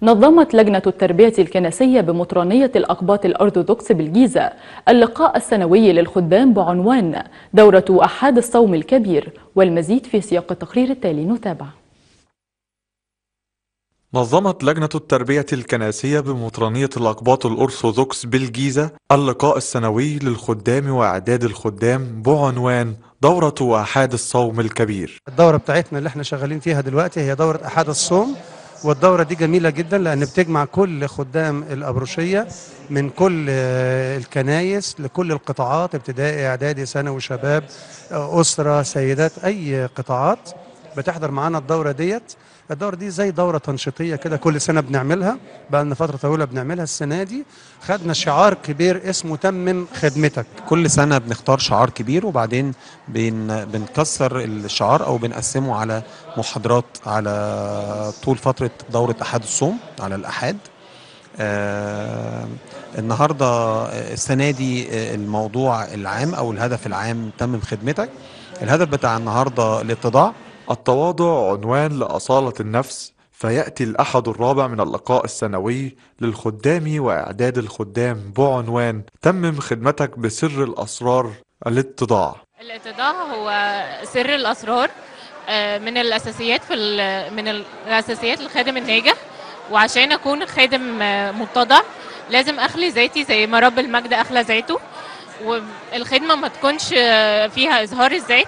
نظمت لجنة التربية الكنسية بمطرانية الأقباط الأرثوذكس بالجيزة اللقاء السنوي للخدام بعنوان دورة أحد الصوم الكبير والمزيد في سياق التقرير التالي نتابع نظمت لجنة التربية الكنسية بمطرانية الأقباط الأرثوذكس بالجيزة اللقاء السنوي للخدام وإعداد الخدام بعنوان دورة أحد الصوم الكبير الدورة بتاعتنا اللي احنا شغالين فيها دلوقتي هي دورة أحد الصوم والدورة دي جميلة جدا لأن بتجمع كل خدام الأبروشية من كل الكنايس لكل القطاعات ابتدائي إعدادي ثانوي شباب أسرة سيدات أي قطاعات بتحضر معانا الدورة ديت الدورة دي زي دورة تنشيطية كده كل سنة بنعملها بقى لنا فترة طويلة بنعملها السنة دي خدنا شعار كبير اسمه تمم خدمتك كل سنة بنختار شعار كبير وبعدين بن بنكسر الشعار أو بنقسمه على محاضرات على طول فترة دورة أحد الصوم على الأحد آه النهارده السنه دي الموضوع العام او الهدف العام تمم خدمتك الهدف بتاع النهارده الاتضاع التواضع عنوان لأصالة النفس فيأتي الأحد الرابع من اللقاء السنوي للخدام وإعداد الخدام بعنوان تمم خدمتك بسر الأسرار الاتضاع الاتضاع هو سر الأسرار من الأساسيات في من الأساسيات للخادم الناجح وعشان أكون خادم متضع لازم أخلي ذاتي زي ما رب المجد أخلى ذاته والخدمة ما تكونش فيها إظهار الذات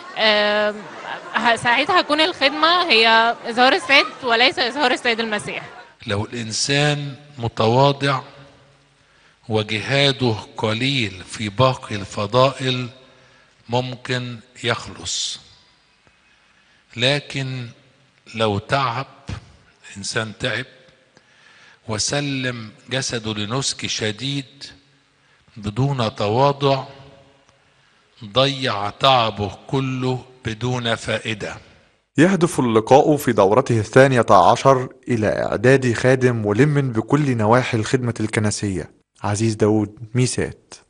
ساعتها هتكون الخدمة هي إظهار السيد وليس إظهار السيد المسيح لو الإنسان متواضع وجهاده قليل في باقي الفضائل ممكن يخلص لكن لو تعب إنسان تعب وسلم جسده لنسك شديد بدون تواضع ضيع تعبه كله بدون فائدة يهدف اللقاء في دورته الثانية عشر إلى إعداد خادم ملم بكل نواحي الخدمة الكنسية عزيز داود ميسات